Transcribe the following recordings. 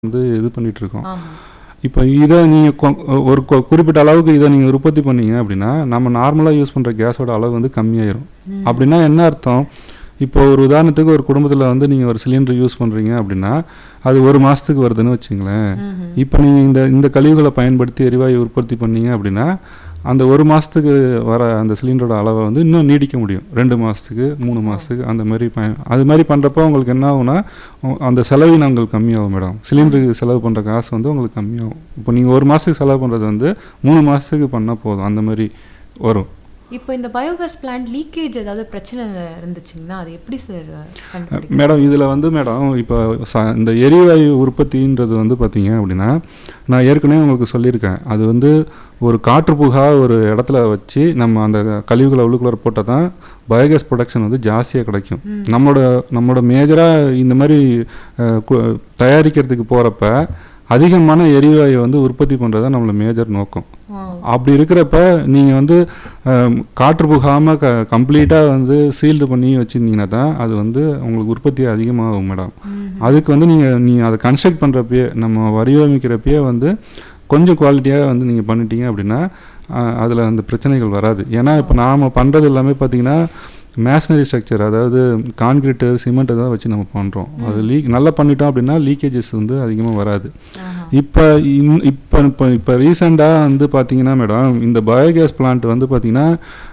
வந்து இது பண்ணிட்டு இருக்கோம் ஆமா இப்போ இதை நீங்கள் ஒரு கு- குறிப்பிட்ட அளவுக்கு இதை நீங்கள் உற்பத்தி பண்ணீங்க அப்படின்னா நம்ம நார்மலாக யூஸ் பண்ணுற கேஸோட அளவு வந்து கம்மியாயிரும் ம். அப்படின்னா என்ன அர்த்தம் இப்போ ஒரு உதாரணத்துக்கு ஒரு குடும்பத்தில் வந்து நீங்கள் ஒரு சிலிண்டர் யூஸ் பண்ணுறீங்க அப்படின்னா அது ஒரு மாதத்துக்கு வருதுன்னு வச்சுங்களேன் ம்ஹும். இப்போ நீங்கள் இந்த இந்த கழிவுகளை பயன்படுத்தி எரிவாயு உற்பத்தி பண்ணீங்க அப்படின்னா அந்த ஒரு மாதத்துக்கு வர அந்த சிலிண்டரோட அளவை வந்து இன்னும் நீடிக்க முடியும் ரெண்டு மாதத்துக்கு மூணு மாதத்துக்கு அந்த மாதிரி பயன் அது மாதிரி பண்ணுறப்போ உங்களுக்கு என்ன ஆகும்னா உ- அந்த செலவினங்கள் கம்மியாகும் மேடம் சிலிண்டருக்கு செலவு பண்ணுற காசு வந்து உங்களுக்கு கம்மியாகும் இப்போ நீங்கள் ஒரு மாதத்துக்கு செலவு பண்ணுறது வந்து மூணு மாதத்துக்கு பண்ணால் போதும் அந்த மாதிரி வரும் இப்போ இந்த பயோகேஸ் பிளான்ட் லீக்கேஜ் ஏதாவது பிரச்சனை இருந்துச்சுங்கன்னா அது எப்படி சார் கண்டுபிடிக்கும் மேடம் இதில் வந்து மேடம் இப்போ ச- இந்த எரிவாயு உற்பத்தின்றது வந்து பார்த்தீங்க அப்படின்னா நான் ஏற்கனவே உங்களுக்கு சொல்லியிருக்கேன் அது வந்து ஒரு காற்றுப்புகா ஒரு இடத்துல வச்சு நம்ம அந்த கழிவுகளை உள்ளுக்குள்ள போட்டால் தான் பயோகேஸ் ப்ரொடக்ஷன் வந்து ஜாஸ்தியாக கிடைக்கும் ம். நம்மளோட நம்மளோட மேஜராக இந்த மாதிரி அஹ், கு- தயாரிக்கிறதுக்கு போகிறப்ப அதிகமான எரிவாயு வந்து உற்பத்தி பண்ணுறது தான் நம்மளோட மேஜர் நோக்கம் ஆ. அப்படி இருக்கிறப்ப நீங்கள் வந்து அம், காற்று புகாமல் க கம்ப்ளீட்டாக வந்து சீல்டு பண்ணி வச்சுருந்தீங்கன்னா தான் அது வந்து உங்களுக்கு உற்பத்தி அதிகமாகும் மேடம் ம்ஹும். அதுக்கு வந்து நீங்கள் நீங்கள் அதை கன்ஸ்ட்ரக்ட் பண்ணுறப்பயே நம்ம வடிவமைக்கிறப்பயே வந்து கொஞ்சம் குவாலிட்டியாக வந்து நீங்கள் பண்ணிட்டீங்க அப்படின்னா அதில் அந்த பிரச்சனைகள் வராது ஏன்னா இப்போ நாம் பண்ணுறது எல்லாமே பார்த்தீங்கன்னா மேஷனரி ஸ்ட்ரக்சர் அதாவது கான்கிரீட்டு சிமெண்ட்டை தான் வச்சு நம்ம பண்ணுறோம் அது லீக் நல்லா பண்ணிட்டோம் அப்படின்னா லீக்கேஜஸ் வந்து அதிகமாக வராது ஆஹா. இப்போ இன் இப்போ இப்போ இப்போ ரீசெண்டாக வந்து பார்த்தீங்கன்னா மேடம் இந்த பயோகேஸ் பிளான்ட் வந்து பார்த்தீங்கன்னா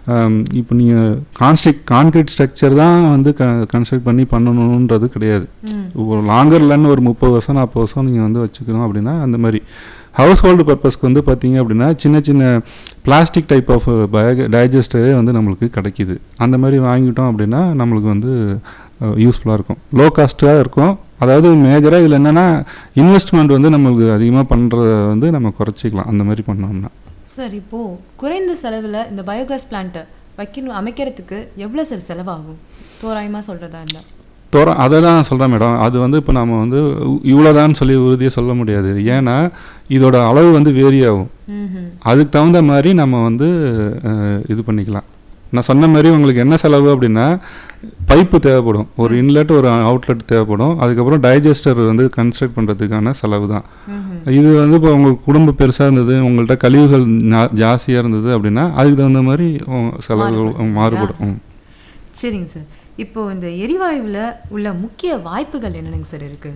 இப்போ நீங்கள் கான்ஸ்ட்ரக்ட் கான்கிரீட் ஸ்ட்ரக்சர் தான் வந்து க கன்ஸ்ட்ரக்ட் பண்ணி பண்ணணுன்றது கிடையாது ம். ஒரு லாங்கர்லன்னு ஒரு முப்பது வருஷம் நாற்பது வருஷம் நீங்கள் வந்து வச்சுக்கணும் அப்படின்னா அந்த மாதிரி ஹவுஸ் ஹோல்டு பர்பஸ்க்கு வந்து பார்த்தீங்க அப்படின்னா சின்ன சின்ன பிளாஸ்டிக் டைப் ஆஃப் பயோ டைஜஸ்டரே வந்து நம்மளுக்கு கிடைக்கிது அந்த மாதிரி வாங்கிட்டோம் அப்படின்னா நம்மளுக்கு வந்து யூஸ்ஃபுல்லாக இருக்கும் லோ காஸ்ட்டாக இருக்கும் அதாவது மேஜராக இதில் என்னென்னா இன்வெஸ்ட்மெண்ட் வந்து நம்மளுக்கு அதிகமாக பண்ணுறத வந்து நம்ம குறைச்சிக்கலாம் அந்த மாதிரி பண்ணோம்னா சார் இப்போ குறைந்த செலவுல இந்த பயோகேஸ் பிளான்ட் வைக்கணும் அமைக்கிறதுக்கு எவ்வளவு சார் செலவாகும் தோராயமா சொல்றதா இருந்தா தோற அதை தான் சொல்கிறேன் மேடம் அது வந்து இப்போ நம்ம வந்து இவ்வளோதான்னு சொல்லி உறுதியாக சொல்ல முடியாது ஏன்னா இதோட அளவு வந்து வேரி ஆகும் ம்ஹும். அதுக்கு தகுந்த மாதிரி நம்ம வந்து அஹ், இது பண்ணிக்கலாம் நான் சொன்ன மாதிரி உங்களுக்கு என்ன செலவு அப்படின்னா பைப்பு தேவைப்படும் ஒரு இன்லெட் ஒரு அவுட்லெட் தேவைப்படும் அதுக்கப்புறம் டைஜஸ்டர் வந்து கன்ஸ்ட்ரக்ட் பண்ணுறதுக்கான செலவு தான் ம்ஹும். இது வந்து இப்போ உங்களுக்கு குடும்பம் பெருசாக இருந்தது உங்கள்கிட்ட கழிவுகள் நா- ஜாஸ்தியாக இருந்தது அப்படின்னா அதுக்கு தகுந்த மாதிரி உங்க செலவுகள் மாறுபடும். மாறுபடும் ம். சரிங்க சார் இப்போ இந்த எரிவாயுவில் உள்ள முக்கிய வாய்ப்புகள் என்னென்னங்க சார் இருக்கு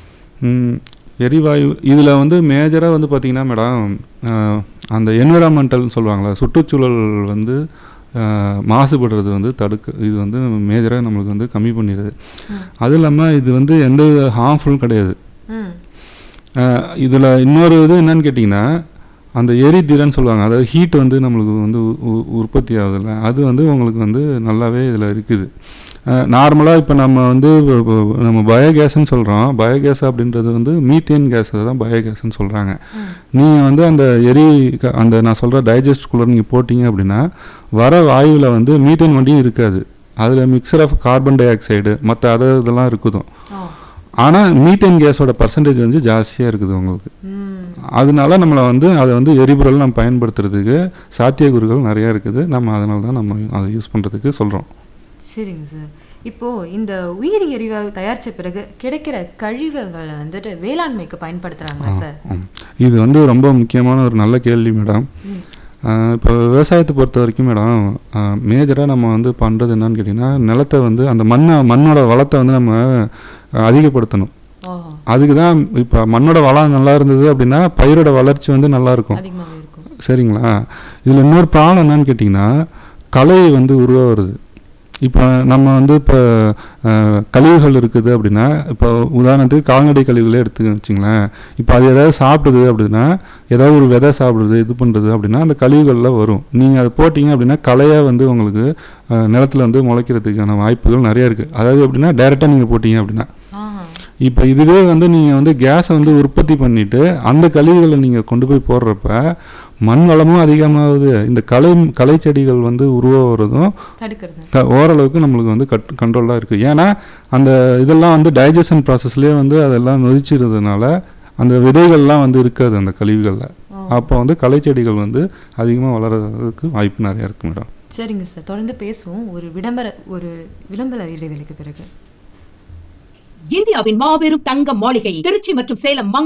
ம், எரிவாயு இதில் வந்து மேஜராக வந்து பார்த்திங்கன்னா மேடம் அஹ், அந்த என்விரான்மெண்டல்னு சொல்லுவாங்களா சுற்றுச்சூழல் வந்து அஹ், மாசுபடுறது வந்து தடுக்க இது வந்து மேஜராக நம்மளுக்கு வந்து கம்மி பண்ணிடுது ம். அதுவும் இல்லாமல் இது வந்து எந்த ஹார்ம்ஃபுல்லும் கிடையாது ம் இதில் இன்னொரு இது என்னன்னு கேட்டிங்கன்னா அந்த எரிதிறன் சொல்லுவாங்க அதாவது ஹீட் வந்து நம்மளுக்கு வந்து உ- உ- உற்பத்தி ஆகுதுல்ல அது வந்து உங்களுக்கு வந்து நல்லாவே இதில் இருக்குது நார்மலாக இப்போ நம்ம வந்து இப்ப- இப்ப நம்ம பயோகேஸ்ன்னு சொல்கிறோம் பயோகேஸ் அப்படின்றது வந்து மீத்தேன் கேஸ் தான் பயோகேஸ்ன்னு சொல்கிறாங்க ம். நீங்கள் வந்து அந்த எரி க- அந்த நான் சொல்கிற டைஜஸ்ட்குள்ளே நீங்கள் போட்டிங்க அப்படின்னா வர வாயுவில் வந்து மீத்தேன் வண்டியும் இருக்காது அதில் mixture of carbon dioxide மற்ற அது இதெல்லாம் இருக்குதும் ஆ ஆனால் மீத்தேன் கேஸோட பர்சன்டேஜ் வந்து ஜாஸ்தியாக இருக்குது உங்களுக்கு ம் அதனால நம்மளை வந்து அதை வந்து எரிபொருள் நம்ம பயன்படுத்துறதுக்கு சாத்தியக்கூறுகள் நிறையா இருக்குது நம்ம அதனால தான் நம்ம அதை யூஸ் பண்ணுறதுக்கு சொல்கிறோம் சரிங்க சார் இப்போ இந்த உயிரி எரிவாயு தயாரிச்ச பிறகு கிடைக்கிற கழிவுகளை வந்துட்டு வேளாண்மைக்கு பயன்படுத்துறாங்களா சார் இது வந்து ரொம்ப முக்கியமான ஒரு நல்ல கேள்வி மேடம் ம். இப்போ விவசாயத்தை பொறுத்த வரைக்கும் மேடம் மேஜராக நம்ம வந்து பண்ணுறது என்னன்னு கேட்டிங்கன்னா நிலத்தை வந்து அந்த மண்ணை மண்ணோட வளத்தை வந்து நம்ம அஹ், அதிகப்படுத்தணும் ஓஹோ அதுக்கு தான் இப்போ மண்ணோட வளம் நல்லா இருந்தது அப்படின்னா பயிரோட வளர்ச்சி வந்து நல்லா இருக்கும் அதிகமாகவே இருக்கும் சரிங்களா இதில் இன்னொரு ப்ராப்ளம் என்னன்னு கேட்டிங்கன்னா களை வந்து உருவாகிறது இப்போ நம்ம வந்து இப்போ கழிவுகள் இருக்குது அப்படின்னா இப்போ உதாரணத்துக்கு கால்நடை கழிவுகளே எடுத்து வச்சுங்களேன் இப்போ அது ஏதாவது சாப்பிடுது அப்படின்னா ஏதாவது ஒரு விதை சாப்பிடுது இது பண்ணுறது அப்படின்னா அந்த கழிவுகளில் வரும் நீங்கள் அதை போட்டிங்க அப்படின்னா களையாக வந்து உங்களுக்கு அஹ், நிலத்துல வந்து முளைக்கிறதுக்கான வாய்ப்புகள் நிறைய இருக்குது அதாவது எப்படின்னா டைரெக்டாக நீங்கள் போட்டிங்க அப்படின்னா ஆஹா இப்போ இதுவே வந்து நீங்கள் வந்து கேஸை வந்து உற்பத்தி பண்ணிட்டு அந்த கழிவுகளை நீங்கள் கொண்டு போய் போடுறப்ப மண் வளமும் அதிகமாகுது இந்த களை களை செடிகள் வந்து உருவாகிறதும் தடுக்கிறது க ஓரளவுக்கு நம்மளுக்கு வந்து கட் கண்ட்ரோலாக இருக்குது ஏன்னா அந்த இதெல்லாம் வந்து டைஜஷன் ப்ராசஸ்லேயே வந்து அதெல்லாம் நொதிச்சிருந்ததுனால அந்த விதைகள்லாம் வந்து இருக்காது அந்த கழிவுகளில் ஓ. அப்போ வந்து களை செடிகள் வந்து அதிகமாக வளர்கிறதுக்கு வாய்ப்பு நிறையா இருக்கு மேடம் சரிங்க சார் தொடர்ந்து பேசுவோம் ஒரு விளம்பர ஒரு விளம்பர இடைவேளைக்கு பிறகு இந்தியாவின் மாபெரும் தங்க மாளிகை திருச்சி மற்றும் சேலம்